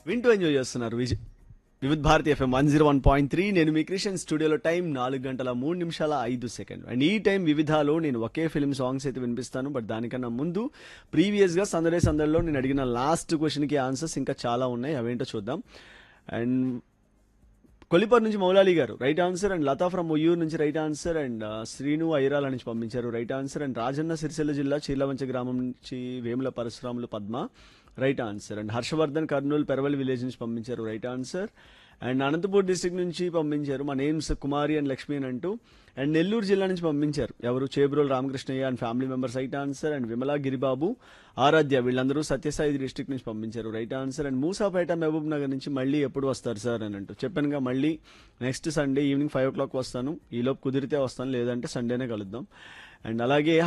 వింటూ ఎంజాయ్ చేస్తున్నారు Vijay Vividh Bharati FM one zero one point three నేను మీ క్రిషన్ స్టూడియోలో టైం నాలుగు గంటల మూడు నిమిషాల ఐదు సెకండ్ అండ్ ఈ టైం వివిధాలో నేను ఒకే ఫిల్మ్ సాంగ్స్ అయితే వినిపిస్తాను బట్ దానికన్నా ముందు ప్రీవియస్గా సందడే సందడిలో నేను అడిగిన లాస్ట్ క్వశ్చన్కి ఆన్సర్స్ ఇంకా చాలా ఉన్నాయి అవేంటో చూద్దాం అండ్ కొలిపర్ నుంచి Moulali garu right answer and Latha from Oyyuru నుంచి రైట్ ఆన్సర్ అండ్ ఆ, శ్రీను ఐరాల నుంచి పంపించారు right answer and Rajanna Sircilla జిల్లా చీర్లవంచ గ్రామం నుంచి Vemula Parasuramulu Padma right answer and Harshavardhan Kurnool Peraval village నుంచి పంపించారు right answer and Anantapur district నుంచి పంపించారు మా నేమ్స్ కుమారి అండ్ లక్ష్మి అని అంటూ అండ్ నెల్లూరు జిల్లా నుంచి పంపించారు ఎవరు Chebrol Ramakrishnaiah and family members right answer and Vimala Giribabu Aaradhya వీళ్ళందరూ సత్యసాయి డిస్ట్రిక్ట్ నుంచి పంపించారు right answer and Moosapet Mahabubnagar నుంచి మళ్ళీ ఎప్పుడు వస్తారు సార్ అని అంటూ చెప్పానుగా మళ్ళీ next Sunday evening five o'clock వస్తాను ఈలోపు కుదిరితే వస్తాను లేదంటే సండేనే కలుద్దాం అండ్ అలాగే